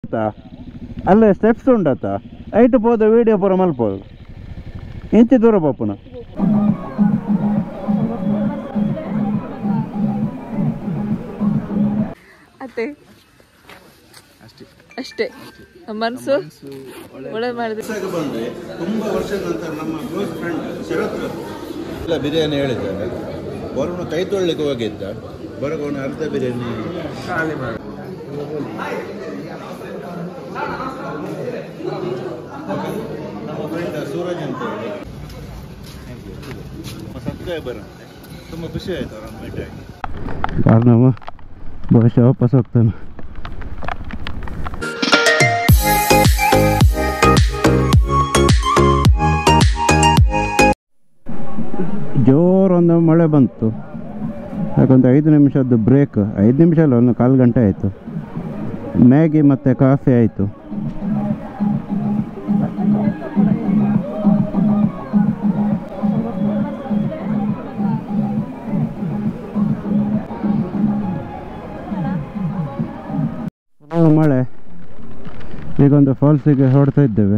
ಆಯ್ತಾ ಅಲ್ಲೇ ಸ್ಟೆಪ್ಸ್ ಉಂಡತ್ತ ಐಟ್ ಪೋದ ವೀಡಿಯೋ ಪೂರ ಮಲ್ಪೋದು ಇಂಚಿ ದೂರ ಪಪ್ಪುನ ಅತ್ತೆ ಅಷ್ಟೇ ಮನಸ್ಸು ಒಳ್ಳೆ ಮಾಡಿದ್ರೆ ಬಂದ್ರೆ ತುಂಬ ವರ್ಷದ ನಂತರ ನಮ್ಮ ಕ್ಲೋಸ್ ಫ್ರೆಂಡ್ ಶರತ್ ಎಲ್ಲ ಬಿರಿಯಾನಿ ಹೇಳಿದ್ದಾರೆ ಬರೋಣ ಕೈ ತೊಳ್ಲಿಕ್ಕೆ ಹೋಗಿದ್ದ ಬರೋಣ ಅರ್ಧ ಬಿರಿಯಾನಿ ನಮ್ಮ ಫ್ರೆಂಡ್ ಸೂರಜ್ ಅಂತ ಹೇಳಿ ಸಬ್ಸ್ಕ್ರೈಬರ್ ಅಂತೆ ತುಂಬ ಖುಷಿ ಆಯಿತು ಅವ್ರನ್ನ ಭೇಟಿಯಾಗಿ ಕಾರಣವ ಬಹುಶಃ ವಾಪಸ್ ಹೋಗ್ತಾನೆ ಜೋರೊಂದು ಮಳೆ ಬಂತು ಯಾಕಂದ್ರೆ ಐದು ನಿಮಿಷದ್ದು ಬ್ರೇಕ್ ಐದು ನಿಮಿಷ ಅಲ್ಲ ಒಂದು ಕಾಲು ಗಂಟೆ ಆಯಿತು ಮ್ಯಾಗಿ ಮತ್ತು ಕಾಫಿ ಆಯಿತು ಪುನಃ ಮಳೆ ಈಗೊಂದು ಫಾಲ್ಸಿಗೆ ಹೊಡ್ತಾ ಇದ್ದೇವೆ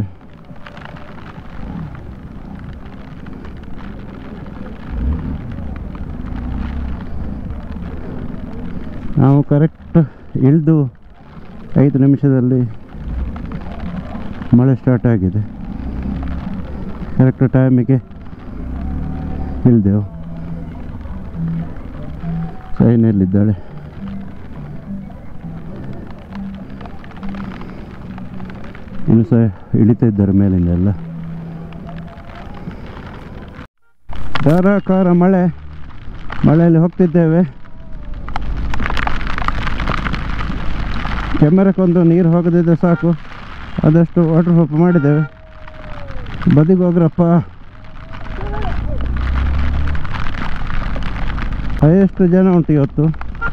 ನಾವು ಕರೆಕ್ಟ್ ಇಳಿದು ಐದು ನಿಮಿಷದಲ್ಲಿ ಮಳೆ ಸ್ಟಾರ್ಟ್ ಆಗಿದೆ ಕರೆಕ್ಟ್ ಟೈಮಿಗೆ ಇಳಿದೆವು ಸೈನಲ್ಲಿದ್ದಾಳೆ ಇನ್ನು ಸಹ ಇಳಿತಾ ಇದ್ದಾರೆ ಮೇಲಿಂದ ಎಲ್ಲ ಧಾರಾಕಾರ ಮಳೆ ಮಳೆಯಲ್ಲಿ ಹೋಗ್ತಿದ್ದೇವೆ ಕ್ಯಾಮೆರಕ್ಕೊಂದು ನೀರು ಹೋಗದಿದ್ದರೆ ಸಾಕು ಆದಷ್ಟು ವಾಟರ್ ಪ್ರೂಫ್ ಮಾಡಿದ್ದೇವೆ ಬದಿಗೆ ಹೋಗ್ರಪ್ಪ ಎಷ್ಟು ಜನ ಉಂಟು ಇವತ್ತು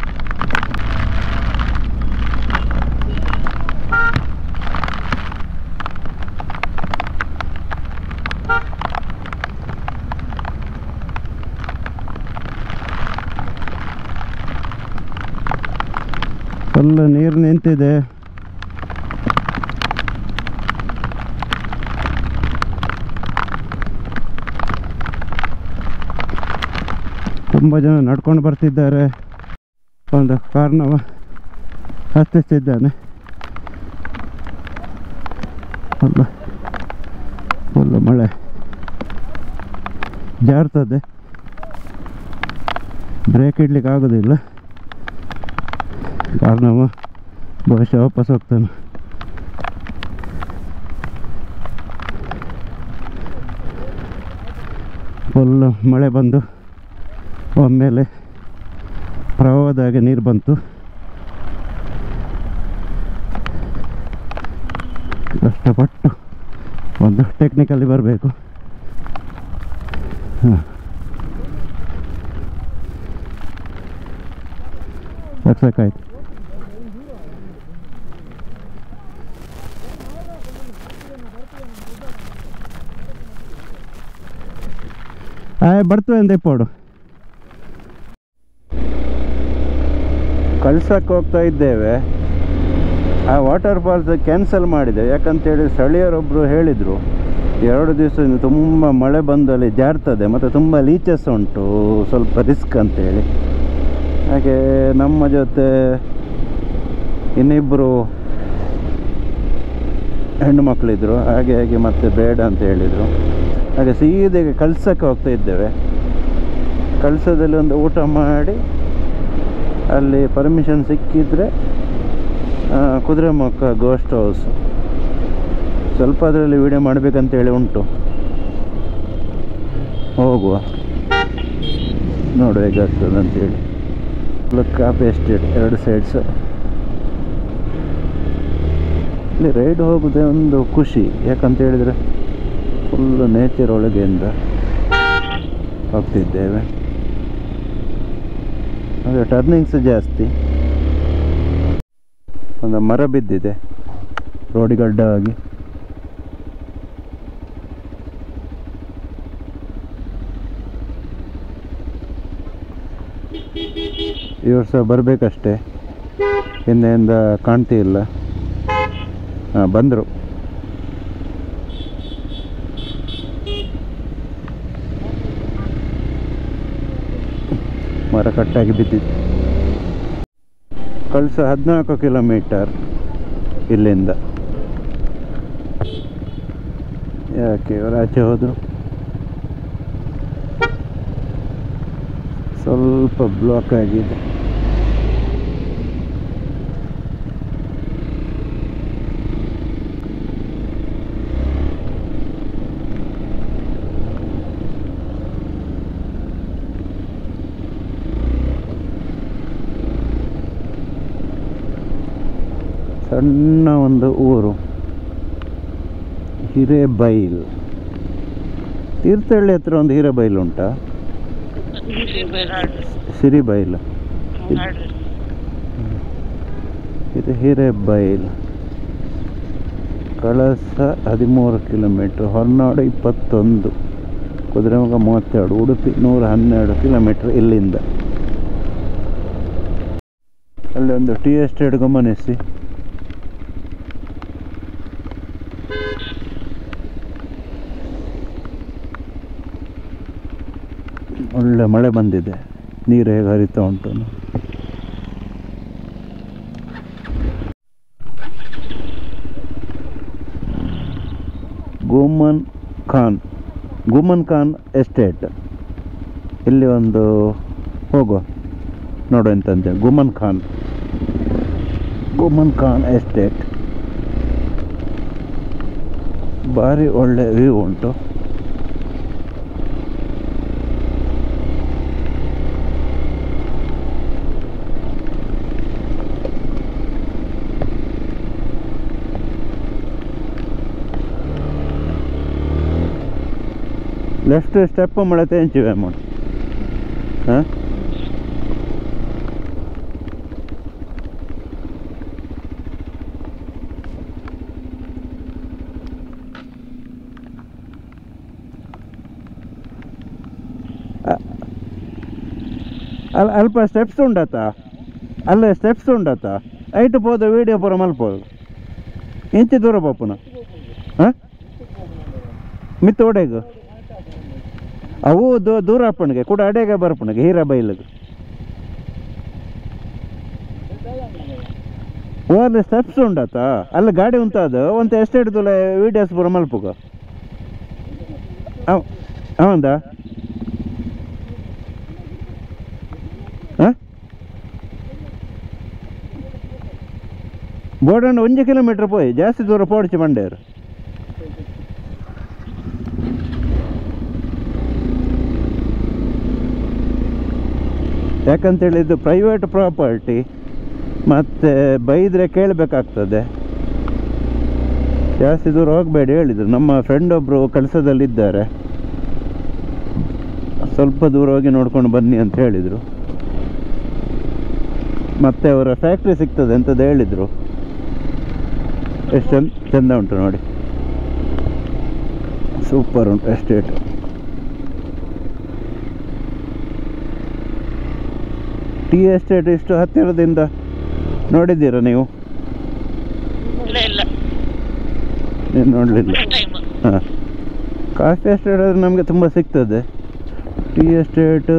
ಫುಲ್ ನೀರು ನಿಂತಿದೆ ತುಂಬ ಜನ ನಡ್ಕೊಂಡು ಬರ್ತಿದ್ದಾರೆ ಒಂದು ಕಾರ್ನವ ಹತ್ತಿಸ್ತಿದ್ದಾನೆ ಫುಲ್ ಫುಲ್ ಮಳೆ ಜಾರ್ತದೆ ಬ್ರೇಕ್ ಇಡ್ಲಿಕ್ಕೆ ಆಗೋದಿಲ್ಲ ಕಾರಣವ ಬಹುಶಃ ವಾಪಸ್ ಹೋಗ್ತಾನೆ ಫುಲ್ ಮಳೆ ಬಂದು ಒಮ್ಮೆಲೆ ಪ್ರವಾಹದ ಹಾಗೆ ನೀರು ಬಂತು ಕಷ್ಟಪಟ್ಟು ಒಂದು ಟೆಕ್ನಿಕಲ್ಲಿ ಬರಬೇಕು ಹಾಂ ಸಾಕು ಸಾಕಾಯ್ತು ಆಯ್ ಬರ್ತವೆ ಅಂತ ಇಪ್ಪೋಡು ಕಳ್ಸಕ್ಕೆ ಹೋಗ್ತಾ ಇದ್ದೇವೆ ಆ ವಾಟರ್ ಫಾಲ್ಸ್ ಕ್ಯಾನ್ಸಲ್ ಮಾಡಿದೆ ಯಾಕಂತೇಳಿ ಸ್ಥಳೀಯರೊಬ್ಬರು ಹೇಳಿದರು ಎರಡು ದಿವಸದಿಂದ ತುಂಬ ಮಳೆ ಬಂದು ಅಲ್ಲಿ ಜಾರ್ತದೆ ಮತ್ತು ತುಂಬ ಲೀಚಸ್ ಉಂಟು ಸ್ವಲ್ಪ ರಿಸ್ಕ್ ಅಂತೇಳಿ ಹಾಗೆ ನಮ್ಮ ಜೊತೆ ಇನ್ನಿಬ್ಬರು ಹೆಣ್ಣು ಮಕ್ಕಳಿದ್ರು ಹಾಗೆ ಹಾಗೆ ಮತ್ತೆ ಬೇಡ ಅಂತ ಹೇಳಿದರು ಹಾಗೆ ಸೀದೆಗೆ ಕಳ್ಸಕ್ಕೆ ಹೋಗ್ತಾ ಇದ್ದೇವೆ ಕಳ್ಸದಲ್ಲಿ ಒಂದು ಊಟ ಮಾಡಿ ಅಲ್ಲಿ ಪರ್ಮಿಷನ್ ಸಿಕ್ಕಿದರೆ ಕುದುರೆಮುಖ ಗೋಸ್ಟ್ ಹೌಸ್ ಸ್ವಲ್ಪ ಅದರಲ್ಲಿ ವಿಡಿಯೋ ಮಾಡಬೇಕಂತೇಳಿ ಉಂಟು ಹೋಗುವ ನೋಡುವ ಹೇಗಾಗ್ತದೆ ಅಂತೇಳಿ ಫುಲ್ ಕಾಫಿ ಎಸ್ಟೇಟ್ ಎರಡು ಸೈಡ್ಸ್ ಇಲ್ಲಿ ರೈಡ್ ಹೋಗೋದೇ ಒಂದು ಖುಷಿ ಯಾಕಂತ ಹೇಳಿದರೆ ಫುಲ್ಲು ನೇಚರ್ ಒಳಗೆಯಿಂದ ಹೋಗ್ತಿದ್ದೇವೆ ಅಂದರೆ ಟರ್ನಿಂಗ್ಸ್ ಜಾಸ್ತಿ ಒಂದು ಮರ ಬಿದ್ದಿದೆ ರೋಡಿಗೆ ಅಡ್ಡವಾಗಿ ಇವರು ಸಹ ಬರಬೇಕಷ್ಟೇ ಹಿಂದೆಯಿಂದ ಕಾಣ್ತಿಲ್ಲ ಹಾಂ ಬಂದರು ಮರ ಕಟ್ಟಾಗಿ ಬಿದ್ದಿತ್ತು ಕಳಿಸ ಹದಿನಾಲ್ಕು ಕಿಲೋಮೀಟರ್ ಇಲ್ಲಿಂದ ಯಾಕೆ ಇವರು ಆಚೆ ಹೋದರು ಸ್ವಲ್ಪ ಬ್ಲಾಕ್ ಆಗಿದೆ ಸಣ್ಣ ಒಂದು ಊರು ಹಿರೇಬೈಲ್ ತೀರ್ಥಹಳ್ಳಿ ಹತ್ರ ಒಂದು ಹಿರೇಬೈಲ್ ಉಂಟಾ ಸಿರಿಬೈಲ್ ಇದು ಹಿರೇಬೈಲ್ ಕಳಸ ಹದಿಮೂರು ಕಿಲೋಮೀಟ್ರ್ ಹೊರನಾಡು ಇಪ್ಪತ್ತೊಂದು ಕುದುರೆಮುಖ ಮೂವತ್ತೆರಡು ಉಡುಪಿ ನೂರ ಹನ್ನೆರಡು ಕಿಲೋಮೀಟ್ರ್ ಇಲ್ಲಿಂದ ಅಲ್ಲಿ ಒಂದು ಟೀ ಎಸ್ಟೇಟ್ ಗಮನಿಸಿ ಒಳ್ಳೆ ಮಳೆ ಬಂದಿದೆ ನೀರು ಹೇಗೆ ಹರಿತಾ ಉಂಟು ನೋಡಿ. ಗುಮನ್ ಖಾನ್ ಗುಮನ್ ಖಾನ್ ಎಸ್ಟೇಟ್ ಇಲ್ಲಿ ಒಂದು ಹೋಗುವ ನೋಡು ಎಂತಂತೆ ಗುಮನ್ ಖಾನ್ ಗುಮನ್ ಖಾನ್ ಎಸ್ಟೇಟ್ ಭಾರಿ ಒಳ್ಳೆ ವ್ಯೂ ಉಂಟು ಲೆಫ್ಟ್ ಸ್ಟೆಪ್ ಮಳೆ ತೇಂಚಿವೆ ಅಮ್ಮ ಹಾಂ ಅಲ್ಲ ಅಲ್ಪ ಸ್ಟೆಪ್ಸ್ ಉಂಡತ್ತ ಅಲ್ಲ ಸ್ಟೆಪ್ಸ್ ಉಂಡತ್ತ ಐಟು ಪೋದ ವೀಡಿಯೋ ಪೂರ ಮಲ್ಪೋದು ಇಂಚಿ ದೂರ ಪಪ್ಪನ ಹಾಂ ಮಿತ್ತು ಒಡೆಗು ಅವು ದೂ ದೂರ ಅಪ್ಪನಿಗೆ ಕೂಡ ಅಡೆಗೆ ಬರ್ಪನಿಗೆ ಹೀರ ಬೈಲಿಗೆ ಓರ್ಲಿ ಸ್ಟೆಪ್ಸ್ ಉಂಡತ್ತ ಅಲ್ಲಿ ಗಾಡಿ ಉಂತಾದ ಒಂತ ಎಷ್ಟು ಹಿಡಿದುಲ ವೀಡಿಯೋಸ್ ಪೂರ ಮಲ್ಪುಗ ಅವ್ ಅವಂದ ಬೋಡಂಡ ಒಂಜಿ ಕಿಲೋಮೀಟರ್ ಪೋಯಿ ಜಾಸ್ತಿ ದೂರ ಪೋಡ್ಚಿ ಮಂಡ್ಯರು ಯಾಕಂತೇಳಿ ಇದು ಪ್ರೈವೇಟ್ ಪ್ರಾಪರ್ಟಿ ಮತ್ತು ಬೈದರೆ ಕೇಳಬೇಕಾಗ್ತದೆ ಜಾಸ್ತಿ ದೂರ ಹೋಗಬೇಡಿ ಹೇಳಿದರು ನಮ್ಮ ಫ್ರೆಂಡ್ ಒಬ್ಬರು ಕೆಲಸದಲ್ಲಿದ್ದಾರೆ ಸ್ವಲ್ಪ ದೂರ ಹೋಗಿ ನೋಡ್ಕೊಂಡು ಬನ್ನಿ ಅಂತ ಹೇಳಿದರು ಮತ್ತೆ ಅವರ ಫ್ಯಾಕ್ಟ್ರಿ ಸಿಗ್ತದೆ ಅಂತದ್ದು ಹೇಳಿದರು ಎಷ್ಟು ಚಂದ ಚೆಂದ ಉಂಟು ನೋಡಿ ಸೂಪರ್ ಉಂಟು ಎಸ್ಟೇಟ್ ಟೀ ಎಸ್ಟೇಟ್ ಇಷ್ಟು ಹತ್ತಿರದಿಂದ ನೋಡಿದ್ದೀರಾ ನೀವು ಇಲ್ಲ ಇಲ್ಲ ನೀವು ನೋಡಲಿಲ್ಲ ಟೈಮ್ ಹಾಂ ಕಾಫಿ ಎಸ್ಟೇಟ್ ಆದರೆ ನಮಗೆ ತುಂಬ ಸಿಗ್ತದೆ ಟೀ ಎಸ್ಟೇಟ್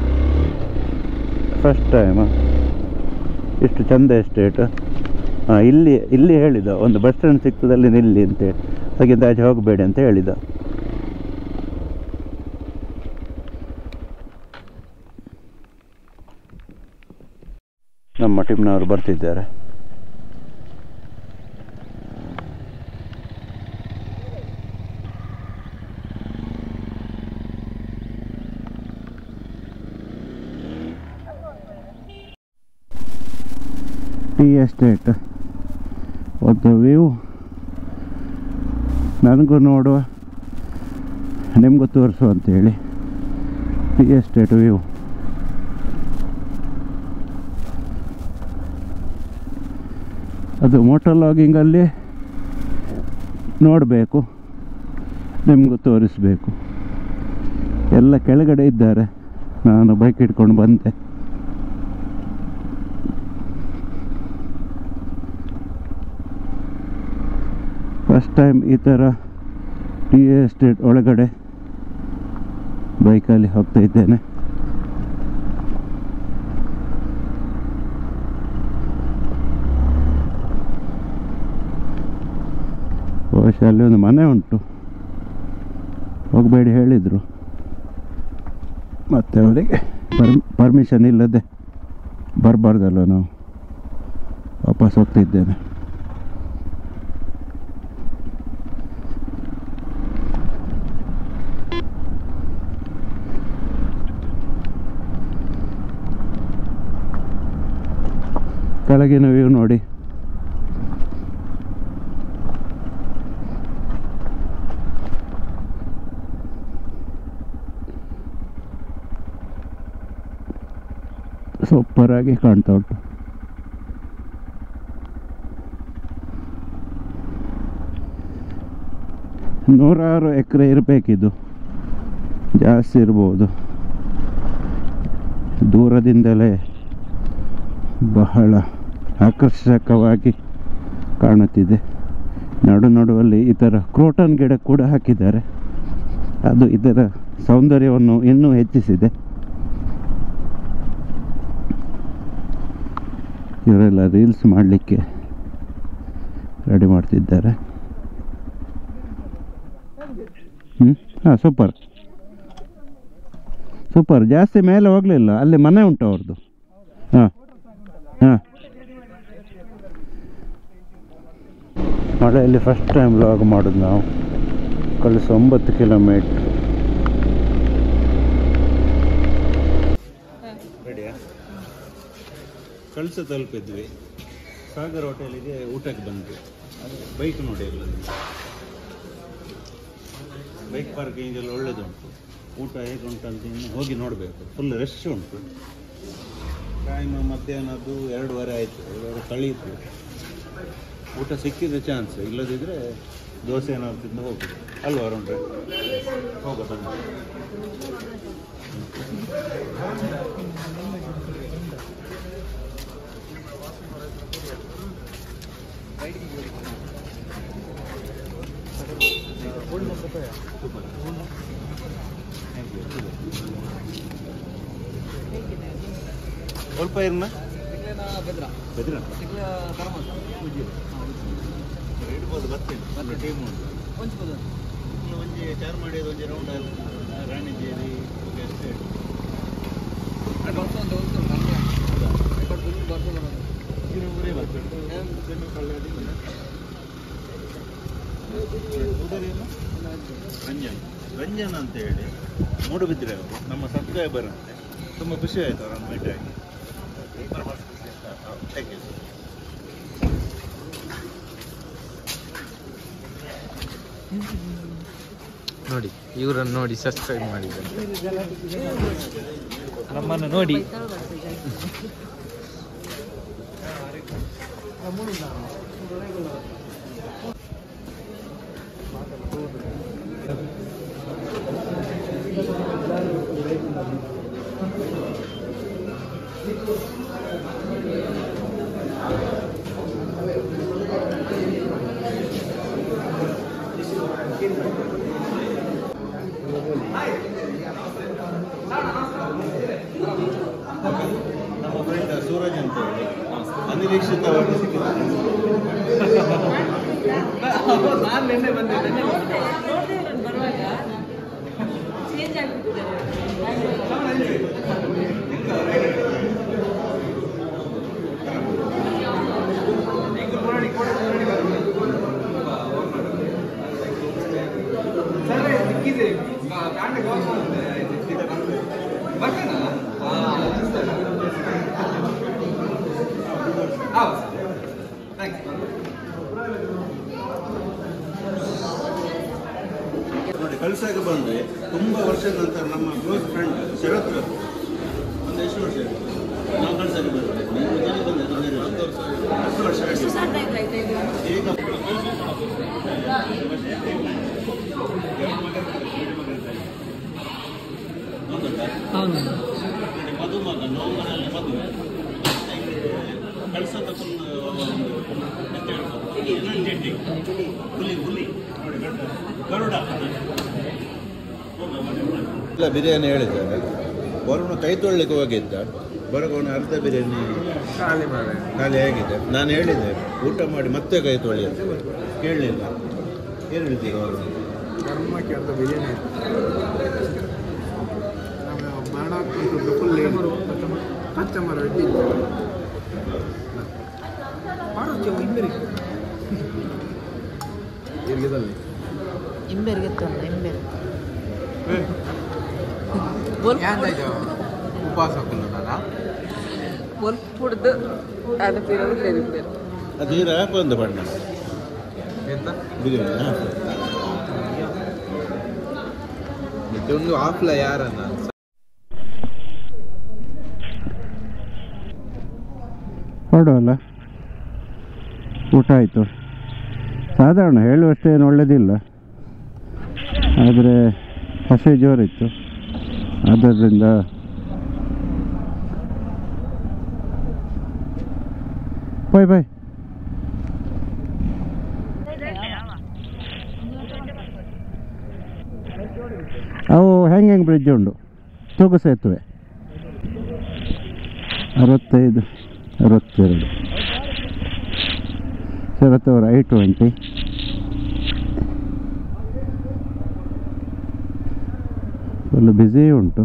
ಫಸ್ಟ್ ಟೈಮ್ ಇಷ್ಟು ಚಂದ ಎಸ್ಟೇಟ್ ಹಾಂ ಇಲ್ಲಿ ಇಲ್ಲಿ ಹೇಳಿದ ಒಂದು ಬಸ್ ಸ್ಟ್ಯಾಂಡ್ ಸಿಗ್ತದೆ ಅಲ್ಲಿ ನಿಲ್ಲಿ ಅಂತೇಳಿ ಹಾಗಿಂತ ಆಚೆ ಹೋಗಬೇಡಿ ಅಂತ ಹೇಳಿದ ನಮ್ಮ ಟೀಮ್ನವರು ಬರ್ತಿದ್ದಾರೆ ಟೀ ಎಸ್ಟೇಟ್ ಒಂದು ವ್ಯೂ ನನಗೂ ನೋಡುವ ನಿಮಗೂ ತೋರಿಸು ಅಂತೇಳಿ ಟೀ ಎಸ್ಟೇಟ್ ವ್ಯೂ ಅದು ಮೋಟರ್ ಲಾಗಿಂಗಲ್ಲಿ ನೋಡಬೇಕು ನಿಮಗೂ ತೋರಿಸಬೇಕು ಎಲ್ಲ ಕೆಳಗಡೆ ಇದ್ದಾರೆ ನಾನು ಬೈಕ್ ಇಟ್ಕೊಂಡು ಬಂದೆ ಫಸ್ಟ್ ಟೈಮ್ ಈ ಥರ ಟಿ ಎಸ್ಟೇಟ್ ಒಳಗಡೆ ಬೈಕಲ್ಲಿ ಹೋಗ್ತಾ ಇದ್ದೇನೆ ಬಹುಶಃ ಅಲ್ಲಿ ಒಂದು ಮನೆ ಉಂಟು ಹೋಗಬೇಡಿ ಹೇಳಿದರು ಮತ್ತೆ ಅವರಿಗೆ ಪರ್ಮ್ ಪರ್ಮಿಷನ್ ಇಲ್ಲದೆ ಬರಬಾರ್ದಲ್ವ ನಾವು ವಾಪಸ್ ಹೋಗ್ತಿದ್ದೇನೆ ಕೆಳಗಿನ ವ್ಯೂ ನೋಡಿ ಸೂಪರ್ ಆಗಿ ಕಾಣ್ತಾ ಉಂಟು ನೂರಾರು ಎಕರೆ ಇರಬೇಕಿದು ಜಾಸ್ತಿ ಇರ್ಬೋದು ದೂರದಿಂದಲೇ ಬಹಳ ಆಕರ್ಷಕವಾಗಿ ಕಾಣುತ್ತಿದೆ ನಡು ನಡುವಲ್ಲಿ ಈ ಥರ ಕ್ರೋಟನ್ ಗಿಡ ಕೂಡ ಹಾಕಿದ್ದಾರೆ ಅದು ಇದರ ಸೌಂದರ್ಯವನ್ನು ಇನ್ನೂ ಹೆಚ್ಚಿಸಿದೆ ಇವರೆಲ್ಲ ರೀಲ್ಸ್ ಮಾಡಲಿಕ್ಕೆ ರೆಡಿ ಮಾಡ್ತಿದ್ದಾರೆ ಹ್ಞೂ ಹಾಂ ಸೂಪರ್ ಸೂಪರ್ ಜಾಸ್ತಿ ಮೇಲೆ ಹೋಗಲಿಲ್ಲ ಅಲ್ಲಿ ಮನೆ ಉಂಟು ಅವ್ರದ್ದು ಹಾಂ ಹಾಂ ಮಳೆಯಲ್ಲಿ ಫಸ್ಟ್ ಟೈಮ್ ಲಾಗ್ ಮಾಡೋದು ನಾವು ಕಳಿಸಿ ಒಂಬತ್ತು ಕಿಲೋಮೀಟ್ರ್ ರೆಡಿಯಾ ಕಳ್ಸ ತಲುಪಿದ್ವಿ ಸಾಗರ್ ಹೋಟೆಲಿಗೆ ಊಟಕ್ಕೆ ಬಂದ್ವಿ ಬೈಕ್ ನೋಡಿ ಎಲ್ಲ ಬೈಕ್ ಪಾರ್ಕಿಂಗ್ ಎಲ್ಲ ಒಳ್ಳೇದುಂಟು ಊಟ ಹೇಗೆ ಉಂಟು ಅಂತ ಇನ್ನು ಹೋಗಿ ನೋಡಬೇಕು ಫುಲ್ ರಶ್ ಉಂಟು ಟೈಮ್ ಮಧ್ಯಾಹ್ನದ್ದು ಎರಡೂವರೆ ಆಯಿತು ಎರಡೂವರೆ ಕಳೀತು ಊಟ ಸಿಕ್ಕಿದ ಚಾನ್ಸ್ ಇಲ್ಲದಿದ್ದರೆ ದೋಸೆ ಏನಾದ್ರು ತಿಂದು ಹೋಗುದು ಅಲ್ವಾ ಅರುಣ್ರೆ ಹೋಗ ಬನ್ನಿ ಸ್ವಲ್ಪ ಇರ್ನ ಬೆದ್ರ ಇಡ್ಬೋದು ಬರ್ತೀನಿ ಟೀಮ್ ಉಂಟು ಒಂಜಿ ಚಾರ್ ಮಾಡಿ ಒಂಜಿ ರೌಂಡ್ ರಾಣಿಜೇರಿ ಎಸ್ಟೇಟ್ ಊರೇ ಬರ್ಬೇಕು ಊರರೇನು? ರಂಜನ್ ರಂಜನ್ ಅಂತ ಹೇಳಿ ಮೂಡುಬಿದ್ರೆ ಅವರು ನಮ್ಮ ಸಬ್ಸ್ಕ್ರೈಬರ್ ಅಂತೆ ತುಂಬ ಖುಷಿ ಆಯಿತು ಅವರನ್ನು ಭೇಟಿ ಆಗಿ ಥ್ಯಾಂಕ್ ಯು ನೋಡಿ ಇವರನ್ನು ನೋಡಿ ಸಬ್ಸ್ಕ್ರೈಬ್ ಮಾಡಿದ್ದಾರೆ ನಮ್ಮನ್ನು ನೋಡಿ ನಮ್ಮ ಫ್ರೆಂಡ್ ಸೂರಜ್ ಅಂತ ಹೇಳಿ ಅನಿರೀಕ್ಷಿತವಾಗಿ ಸಿಕ್ಕಿದ್ದಾರೆ ನೋಡಿ ಕಳ್ಸಾಗ ಬಂದ್ವಿ ತುಂಬ ವರ್ಷದ ನಂತರ ನಮ್ಮ ಕ್ಲೋಸ್ ಫ್ರೆಂಡ್ ಶರತ್ ರವರು. ಒಂದು ಎಷ್ಟು ವರ್ಷ ಆಯ್ತು? ನಾವು ಕಳ್ಸಾಗ ಬಂದ್ವಿ ನೀವು ಜನ ಬಂದ್ರೆ ಹದಿನೈದು ವರ್ಷ. ಹತ್ತು ವರ್ಷ ಆಗಿದೆ. ಈಗ ಗೊತ್ತುಂಟಾ? ನೋಡಿ, ಮಧುಮಗ ನೋವನಲ್ಲಿ ಮದುವೆ ಕಳಿಸೋದು ಫುಲ್ ಎಂತ ಹೇಳ್ಬೋದು ಎನರ್ಜೆಟಿಕ್ ಹುಲಿ ಹುಲಿ ನೋಡಿ ಗರುಡ ಇಲ್ಲ ಬಿರಿಯಾನಿ ಹೇಳಿದ್ದಾರೆ ವರುಣ ಕೈ ತೊಳ್ಲಿಕ್ಕೆ ಹೋಗಿದ್ದ ಬರಗೋಣ ಅರ್ಧ ಬಿರಿಯಾನಿ ಖಾಲಿ ಮಾರೆ ಖಾಲಿ ಆಗಿದೆ ನಾನು ಹೇಳಿದ್ದೆ ಊಟ ಮಾಡಿ ಮತ್ತೆ ಕೈ ತೊಳಿ ಅಂತ ಕೇಳಲಿಲ್ಲ ಏನು ಹೇಳ್ತೀಗ ಅವರು ಧರ್ಮಕ್ಕೆ ಅಂತ ಬಿರಿಯಾನಿ ಬಾಡ ಫುಲ್ ಕಸ್ಟಮರ್ ಎಲ್ಲಿದಲ್ಲಿ ಇಂಬೆರಿಗೆ ತೊಂದ ಇಂಬೆರು ಉಪವಾಸ ಹಾಕಲ್ಲ ನಾನು ಮುಲ್ಪುಡ್ದು ಅದು ಬಿರೋದು ಇಂಬೆರು ಅದು ನೀರು ಹಾಕು ಒಂದು ಬಣ್ಣ ಎಂತ ಬಿರಿಯಾನಿ ಹಾಕು ಮತ್ತೆ ಒಂದು ಆಫ್ಲ ಯಾರನ್ನ ಹೊರಡುವಲ್ಲ ಊಟ ಆಯಿತು ಸಾಧಾರಣ ಹೇಳುವಷ್ಟು ಏನು ಒಳ್ಳೆಯದಿಲ್ಲ ಆದರೆ ಹಸಿ ಜೋರಿತ್ತು ಆದ್ದರಿಂದ ಬಾಯ್ ಬಾಯ್ ಅವು ಹ್ಯಾಂಗಿಂಗ್ ಬ್ರಿಡ್ಜ್ ಉಂಟು ತೂಗು ಸೇತುವೆ ಅರವತ್ತೈದು ಅರವತ್ತೆರಡು ಶರತ್ತವರ ಐ ಟ್ವೆಂಟಿ ಫುಲ್ ಬ್ಯುಸಿ ಉಂಟು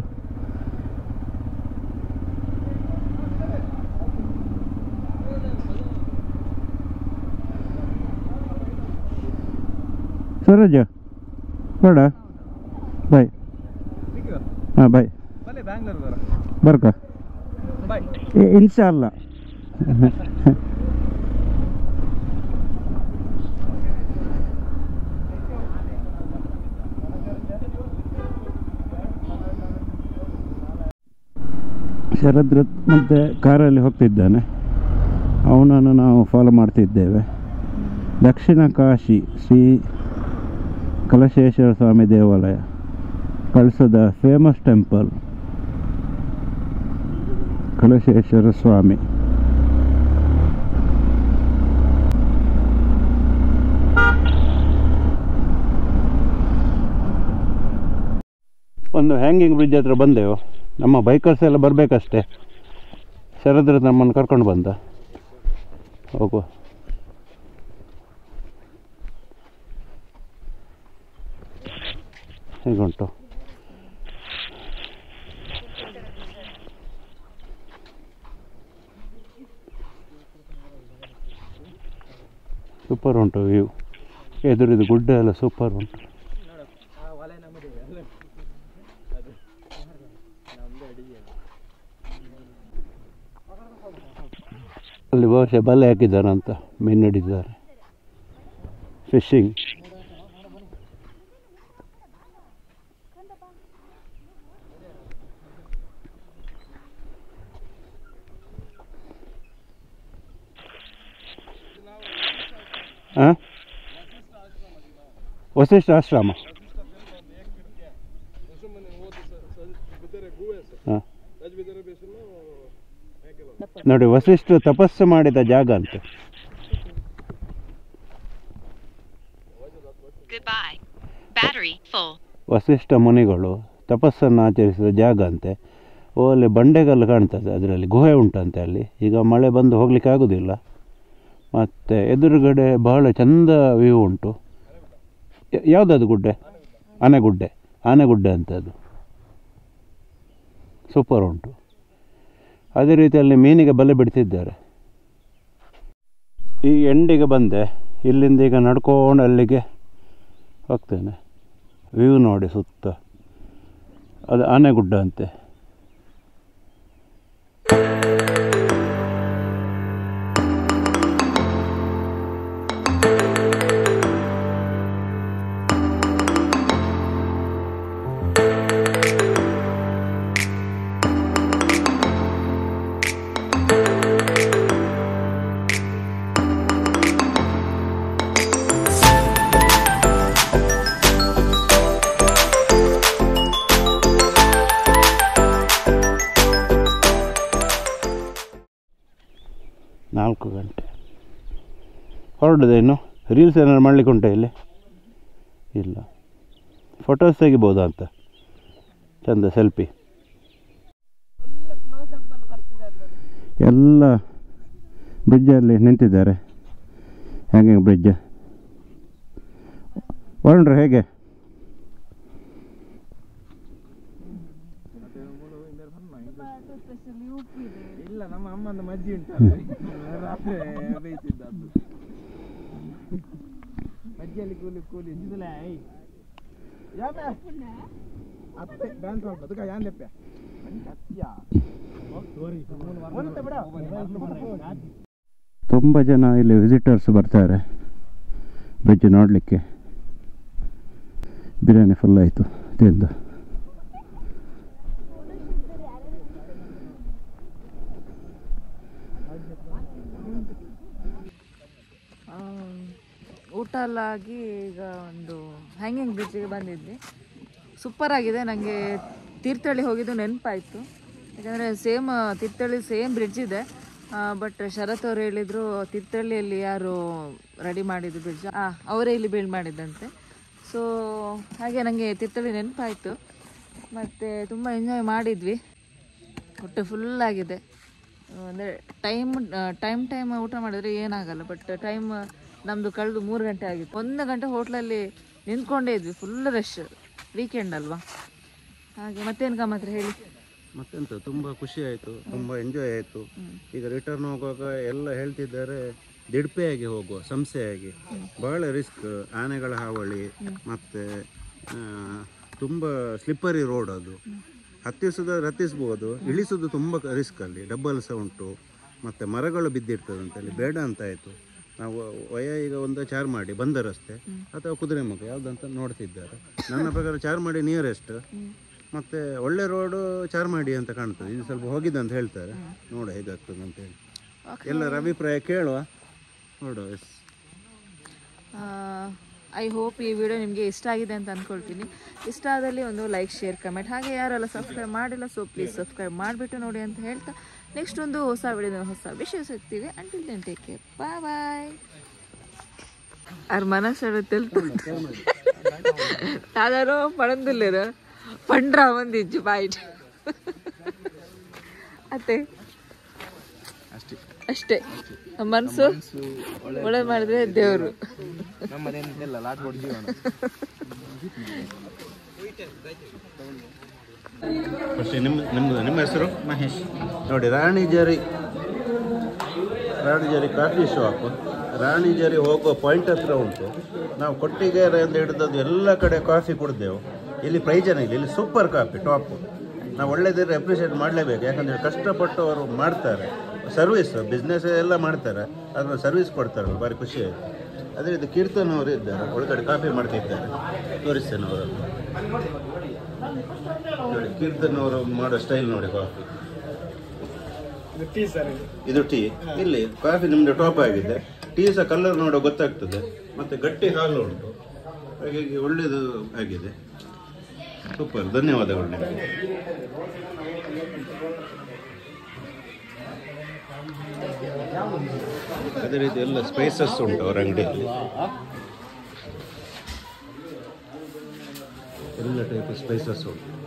ಸರೋಜ ಬೇಡ ಬಾಯ್ ಹಾಂ ಬಾಯ್ ಬ್ಯಾಂಗ್ಳೂರ್ ಬರ್ಕ ಬಾಯ್ ಇನ್ಶಾ ಅಲ್ಲ ಶರದ್ ಮತ್ತೆ ಕಾರಲ್ಲಿ ಹೋಗ್ತಿದ್ದಾನೆ ಅವನನ್ನು ನಾವು ಫಾಲೋ ಮಾಡ್ತಿದ್ದೇವೆ ದಕ್ಷಿಣ ಕಾಶಿ ಶ್ರೀ ಕಲಶೇಶ್ವರ ಸ್ವಾಮಿ ದೇವಾಲಯ ಕಳಸದ ಫೇಮಸ್ ಟೆಂಪಲ್ ಕಲಶೇಶ್ವರ ಸ್ವಾಮಿ ಒಂದು ಹ್ಯಾಂಗಿಂಗ್ ಬ್ರಿಡ್ಜ್ ಹತ್ರ ಬಂದೆವು ನಮ್ಮ ಬೈಕರ್ಸ್ ಎಲ್ಲ ಬರಬೇಕಷ್ಟೇ ಶರದ್ರ ನಮ್ಮನ್ನು ಕರ್ಕೊಂಡು ಬಂದ ಹೋಗುವ ಹೇಗುಂಟು ಸೂಪರ್ ಉಂಟು ವ್ಯೂ ಎದುರಿದು ಗುಡ್ಡ ಎಲ್ಲ ಸೂಪರ್ ಉಂಟು ಅಲ್ಲಿ ಬಹುಶಃ ಬಲೆ ಹಾಕಿದ್ದಾರಂತ ಮೀನು ಹಿಡಿದಿದ್ದಾರೆ ಫಿಶಿಂಗ್ ಹಾಂ ವಸಿಷ್ಠ ಆಶ್ರಮ ಹಾಂ ನೋಡಿ ವಸಿಷ್ಠ ತಪಸ್ಸು ಮಾಡಿದ ಜಾಗ ಅಂತ Goodbye. Battery full. ವಸಿಷ್ಠ ಮುನಿಗಳು ತಪಸ್ಸನ್ನು ಆಚರಿಸಿದ ಜಾಗ ಅಂತೆ ಓ ಅಲ್ಲಿ ಬಂಡೆಗಲ್ಲು ಕಾಣ್ತದೆ ಅದರಲ್ಲಿ ಗುಹೆ ಉಂಟಂತೆ ಅಲ್ಲಿ ಈಗ ಮಳೆ ಬಂದು ಹೋಗ್ಲಿಕ್ಕೆ ಆಗೋದಿಲ್ಲ ಮತ್ತು ಎದುರುಗಡೆ ಬಹಳ ಚಂದ ವ್ಯೂ ಉಂಟು ಯ- ಯಾವುದದು ಗುಡ್ಡೆ ಆನೆಗುಡ್ಡೆ ಆನೆಗುಡ್ಡೆ ಅಂತ ಅದು ಸೂಪರ್ ಉಂಟು ಅದೇ ರೀತಿಯಲ್ಲಿ ಮೀನಿಗೆ ಬಲೆ ಬಿಡ್ತಿದ್ದಾರೆ ಈ ಎಂಡಿಗೆ ಬಂದೆ ಇಲ್ಲಿಂದ ಈಗ ನಡ್ಕೊಂಡು ಅಲ್ಲಿಗೆ ಹೋಗ್ತೇನೆ ವ್ಯೂ ನೋಡಿ ಸುತ್ತ ಅದು ಆನೆಗುಡ್ಡ ಅಂತೆ ನಾಲ್ಕು ಗಂಟೆ ಹೊರಡಿದೆ ಇನ್ನು ರೀಲ್ಸ್ ಏನಾದ್ರು ಮಾಡ್ಲಿಕ್ಕೆ ಉಂಟಾ ಇಲ್ಲಿ ಇಲ್ಲ ಫೋಟೋಸ್ ತೆಗಿಬೋದಾ ಅಂತ ಚಂದ ಸೆಲ್ಫಿ ಎಲ್ಲ ಬ್ರಿಡ್ಜಲ್ಲಿ ನಿಂತಿದ್ದಾರೆ ಹ್ಯಾಂಗಿಂಗ್ ಬ್ರಿಡ್ಜ್ ವರುಣ್ರ ಹೇಗೆ ಇಲ್ಲ ನಮ್ಮ ಅಮ್ಮಂದು ಮಜ್ಜಿ ಉಂಟು ರಾತ್ರಿ ಬೇಯ್ತಿದ್ದದ್ದು ಮಜ್ಜಿಯಲ್ಲಿ ಕೂಲಿ ಕೂಲಿ ಇದ್ದಿಲ್ಲ ಯಾಕೆ ಅತ್ತೆ ಬ್ಯಾಂಕ್ ಸ್ವಲ್ಪ ಅದಕ್ಕೆ ಯಾನ್ ಲೆಪ್ಪೆ ತುಂಬ ಜನ ಇಲ್ಲಿ ವಿಸಿಟರ್ಸ್ ಬರ್ತಾರೆ ಬ್ರಿಡ್ಜ್ ನೋಡಲಿಕ್ಕೆ ಬಿರಿಯಾನಿ ಫುಲ್ ಆಯಿತು ತಿಂದು ಊಟ ಎಲ್ಲ ಆಗಿ ಈಗ ಒಂದು ಹ್ಯಾಂಗಿಂಗ್ ಬ್ರಿಡ್ಜಿಗೆ ಬಂದಿದ್ವಿ ಸೂಪರ್ ಆಗಿದೆ ನನಗೆ ತೀರ್ಥಹಳ್ಳಿ ಹೋಗಿದ್ದು ನೆನಪಾಯಿತು ಯಾಕಂದರೆ ಸೇಮ್ ತೀರ್ಥಹಳ್ಳಿ ಸೇಮ್ ಬ್ರಿಡ್ಜ್ ಇದೆ ಬಟ್ ಶರತ್ ಅವ್ರು ಹೇಳಿದರು ತೀರ್ಥಹಳ್ಳಿಯಲ್ಲಿ ಯಾರು ರೆಡಿ ಮಾಡಿದ್ದು ಬ್ರಿಡ್ಜ್ ಹಾಂ ಅವರೇ ಇಲ್ಲಿ ಬಿಲ್ಡ್ ಮಾಡಿದ್ದಂತೆ ಸೊ ಹಾಗೆ ನನಗೆ ತೀರ್ಥಹಳ್ಳಿ ನೆನಪಾಯಿತು ಮತ್ತು ತುಂಬ ಎಂಜಾಯ್ ಮಾಡಿದ್ವಿ ಹೊಟ್ಟೆ ಫುಲ್ ಆಗಿದೆ ಅಂದರೆ ಟೈಮ್ ಟೈಮ್ ಟೈಮ್ ಊಟ ಮಾಡಿದರೆ ಏನಾಗಲ್ಲ ಬಟ್ ಟೈಮ್ ನಮ್ಮದು ಕಳೆದು ಮೂರು ಗಂಟೆ ಆಗಿತ್ತು ಒಂದು ಗಂಟೆ ಹೋಟ್ಲಲ್ಲಿ ನಿಂತ್ಕೊಂಡೇ ಇದ್ವಿ ಫುಲ್ ರಶ್ ವೀಕೆಂಡ್ ಅಲ್ವಾ ಹಾಗೆ ಮತ್ತೇನು ಗಮ್ಮತ್ರ ಹೇಳಿ ಮತ್ತೆಂತ ತುಂಬ ಖುಷಿ ಆಯಿತು ತುಂಬ ಎಂಜಾಯ್ ಆಯಿತು ಈಗ ರಿಟರ್ನ್ ಹೋಗುವಾಗ ಎಲ್ಲ ಹೇಳ್ತಿದ್ದಾರೆ ದಿಡ್ಪೆಯಾಗಿ ಹೋಗುವ ಸಂಸೆಯಾಗಿ ಬಹಳ ರಿಸ್ಕ್ ಆನೆಗಳ ಹಾವಳಿ ಮತ್ತು ತುಂಬ ಸ್ಲಿಪ್ಪರಿ ರೋಡ್ ಅದು ಹತ್ತಿಸೋದಾದ್ರೆ ಹತ್ತಿಸ್ಬೋದು ಇಳಿಸೋದು ತುಂಬ ರಿಸ್ಕ್ ಅಲ್ಲಿ ಡಬ್ಬಲ್ ಸಹ ಉಂಟು ಮತ್ತು ಮರಗಳು ಬಿದ್ದಿರ್ತದಂತೆ ಅಲ್ಲಿ ಬೇಡ ಅಂತ ಆಯಿತು ನಾವು ವಯ ಈಗ ಒಂದು ಚಾರ್ ಮಾಡಿ ಬಂದ ರಸ್ತೆ ಅಥವಾ ಕುದುರೆಮುಖ ಯಾವುದಂತ ನೋಡ್ತಿದ್ದಾರೆ ನನ್ನ ಪ್ರಕಾರ ಚಾರ್ ಮಾಡಿ ನಿಯರೆಸ್ಟ್ ಮತ್ತು ಒಳ್ಳೆ ರೋಡು ಚಾರ್ಮಾಡಿ ಅಂತ ಕಾಣ್ತದೆ ಇದು ಸ್ವಲ್ಪ ಹೋಗಿದೆ ಅಂತ ಹೇಳ್ತಾರೆ ನೋಡ ಹೇಗಾಗ್ತದೆ ಅಂತ ಹೇಳಿ ಎಲ್ಲರ ಅಭಿಪ್ರಾಯ ಕೇಳುವ ನೋಡುವ ಎಸ್ ಐ ಹೋಪ್ ಈ ವಿಡಿಯೋ ನಿಮಗೆ ಇಷ್ಟ ಆಗಿದೆ ಅಂತ ಅಂದ್ಕೊಳ್ತೀನಿ ಇಷ್ಟ ಆದಲ್ಲಿ ಒಂದು ಲೈಕ್ ಶೇರ್ ಕಮೆಂಟ್ ಹಾಗೆ ಯಾರೆಲ್ಲ ಸಬ್ಸ್ಕ್ರೈಬ್ ಮಾಡಿಲ್ಲ ಸೊ ಪ್ಲೀಸ್ ಸಬ್ಸ್ಕ್ರೈಬ್ ಮಾಡಿಬಿಟ್ಟು ನೋಡಿ ಅಂತ ಹೇಳ್ತಾ ನೆಕ್ಸ್ಟ್ ಒಂದು ಹೊಸ ವಿಡಿಯೋದ ಹೊಸ ವಿಷಯ ಸಿಗ್ತೀವಿ until then take care bye bye ಅವ್ರ ಮನಸ್ಸು తెలుసు ಯಾವ್ದಾರು ಪಡಂದಿಲ್ಲೇರ ಪಂಡ್ರ ಬಂದಿಜ್ಜು ಬಾಯ್ಟ್ ಅತ್ತೆ ಅಷ್ಟೇ ನಮ್ಮ ಮನಸ್ಸು ಒಳ್ಳೆ ಮಾಡಿದ್ರೆ ದೇವರು ನಮ್ಮದೇನಿಲ್ಲ ಲಾಟ್ ಕೊಟ್ಟು ಜೀವನ ಫಸ್ಟ್ ನಿಮ್ಮ ನಿಮ್ಮದು ನಿಮ್ಮ ಹೆಸರು ಮಹೇಶ್ ನೋಡಿ ರಾಣಿ ಜರಿ ರಾಣಿ ಜರಿ ಕಾಫಿ ಶಾಪ್ ರಾಣಿ ಜರಿ ಹೋಗೋ ಪಾಯಿಂಟ್ ಹತ್ರ ಉಂಟು ನಾವು ಕೊಟ್ಟಿಗೆರೆಯಿಂದ ಹಿಡಿದದ್ದು ಎಲ್ಲ ಕಡೆ ಕಾಫಿ ಕುಡಿದೆವು ಇಲ್ಲಿ ಪ್ರಯೋಜನ ಇಲ್ಲ ಇಲ್ಲಿ ಸೂಪರ್ ಕಾಫಿ ಟಾಪ್ ನಾವು ಒಳ್ಳೆದಿದ್ರೆ ಅಪ್ರಿಷಿಯೇಟ್ ಮಾಡಲೇಬೇಕು ಯಾಕಂದರೆ ಕಷ್ಟಪಟ್ಟು ಅವರು ಮಾಡ್ತಾರೆ ಸರ್ವಿಸ್ ಬಿಸ್ನೆಸ್ ಎಲ್ಲ ಮಾಡ್ತಾರೆ ಅದನ್ನು ಸರ್ವಿಸ್ ಕೊಡ್ತಾರೆ ಭಾರಿ ಖುಷಿ ಆಯಿತು ಅದೇ ಇದು ಕೀರ್ತನ್ ಅವರು ಇದ್ದಾರೆ ಒಳಗಡೆ ಕಾಫಿ ಮಾಡ್ತಿದ್ದಾರೆ ತೋರಿಸ್ತೇನೆ ಅವರು ನೋಡಿ ಕೀರ್ತನ್ ಅವರು ಮಾಡೋ ಸ್ಟೈಲ್ ನೋಡಿ ಕಾಫಿ ಟೀ ಸರ್ ಇದು ಟೀ ಇಲ್ಲಿ ಕಾಫಿ ನಿಮ್ದು ಟಾಪ್ ಆಗಿದೆ ಟೀ ಸಹ ಕಲರ್ ನೋಡೋ ಗೊತ್ತಾಗ್ತದೆ ಮತ್ತೆ ಗಟ್ಟಿ ಹಾಲು ಉಂಟು ಹಾಗಾಗಿ ಒಳ್ಳೆಯದು ಆಗಿದೆ ಸೂಪರ್ ಧನ್ಯವಾದಗಳು ನಿಮಗೆ ಅದೇ ರೀತಿ ಎಲ್ಲ ಸ್ಪೈಸಸ್ ಉಂಟು ಅವರ ಅಂಗಡಿಯಲ್ಲಿ ಎಲ್ಲ ಟೈಪ್ ಸ್ಪೈಸಸ್ ಉಂಟು